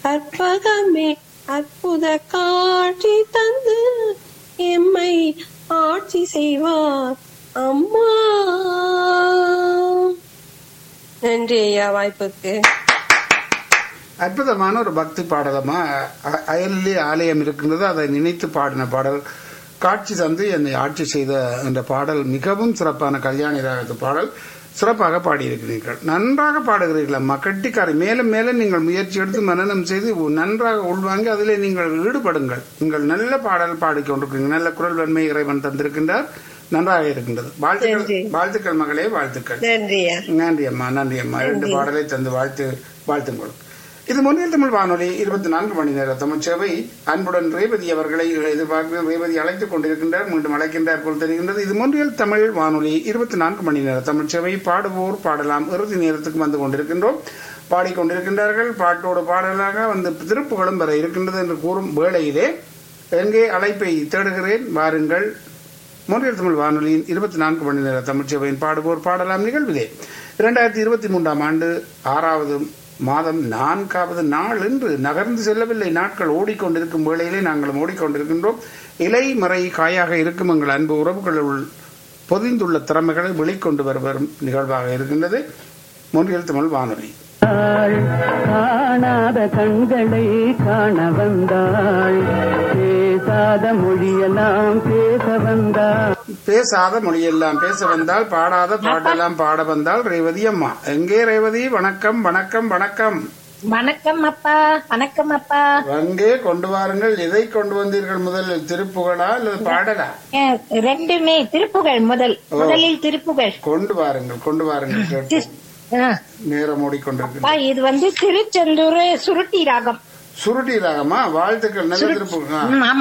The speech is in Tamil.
கற்பகமே அற்புத காட்சி தந்து எம்மை ஆட்சி செய்வார் அம்மா நன்றி ஐயா வாய்ப்புக்கு அற்புதமான ஒரு பக்தி பாடலமா அ- அயலிலே ஆலயம் இருக்கின்றது அதை நினைத்து பாடின பாடல் காட்சி தந்து என்னை ஆட்சி செய்த என்ற பாடல் மிகவும் சிறப்பான கல்யாணி ராகத்து பாடல் சிறப்பாக பாடியிருக்கிறீர்கள் நன்றாக பாடுகிறீர்கள் அம்மா கட்டிக்காரி மேலும் மேலும் நீங்கள் முயற்சி எடுத்து மனனம் செய்து உ- நன்றாக உள்வாங்கி அதிலே நீங்கள் ஈடுபடுங்கள் நீங்கள் நல்ல பாடல் பாடிக்கொண்டிருக்கிறீங்க நல்ல குரல் வன்மை இறைவன் தந்திருக்கின்றார் நன்றாக இருக்கின்றது வாழ்த்துக்கள் நன்றி. வாழ்த்துக்கள் மகளே வாழ்த்துக்கள் நன்றி ஐயா நன்றி அம்மா நன்றி அம்மா இரண்டு பாடலை தந்து வாழ்த்து வாழ்த்துங்கள் இது முன்னில் தமிழ் வானொலி இருபத்தி நான்கு மணி நேர தமிழ் சேவை அன்புடன் ரேவதி அவர்களை எதிர்பார்த்து ரேவதி அழைத்துக் கொண்டிருக்கின்றார் மீண்டும் அழைக்கின்றார் போல் தெரிகின்றது இது முன்னில் தமிழ் வானொலி இருபத்தி நான்கு மணி நேர தமிழ் சேவை பாடுவோர் பாடலாம் இறுதி நேரத்துக்கு வந்து கொண்டிருக்கின்றோம் பாடிக்கொண்டிருக்கின்றார்கள் பாட்டோடு பாடலாக வந்து திருப்புகளும் வர இருக்கின்றது என்று கூறும் வேளையிலே எங்கே அழைப்பை தேடுகிறேன் வாருங்கள் மூன்றில் தமிழ் வானொலியின் இருபத்தி நான்கு மணி நேர தமிழ்ச்சபையின் பாடுவோர் பாடலாம் நிகழ்விலே இரண்டாயிரத்தி இருபத்தி மூன்றாம் ஆண்டு ஆறாவது மாதம் நான்காவது நாள் என்று நகர்ந்து செல்லவில்லை நாட்கள் ஓடிக்கொண்டிருக்கும் வேளையிலே நாங்களும் ஓடிக்கொண்டிருக்கின்றோம் இலை மறை காயாக இருக்கும் எங்கள் அன்பு உறவுகளுள் பொதிந்துள்ள திறமைகளை வெளிக்கொண்டு வருவரும் நிகழ்வாக இருக்கின்றது மூன்றில் தமிழ் வானொலி வந்தாள் காணாத கண்களை காண வந்தாள் பேசாத மொழியெல்லாம் பேச வந்தாள் பேசாத மொழியெல்லாம் பேச வந்தால் பாடாத பாட்டெல்லாம் பாட வந்தால் ரேவதி அம்மா எங்கே ரேவதி வணக்கம் வணக்கம் வணக்கம் வணக்கம் அப்பா வணக்கம் அப்பா அங்கே கொண்டு வாருங்கள் எதை கொண்டு வந்தீர்கள் முதலில் திருப்புகழா அல்லது பாடலா அஹ், ரெண்டுமே திருப்புகழ் முதல் முதலில் திருப்புகழ் கொண்டு வாருங்கள் கொண்டு வாருங்கள் கேட்போம். அஹ், நேரம் ஓடிக்கொண்டிருக்கு அப்பா இது வந்து திருச்செந்தூர் சுருட்டி ராகம் சுருட்டி ராகமா வாழ்த்துக்கள் நல்ல திருப்புகழ் ஆ. ம், ஆமா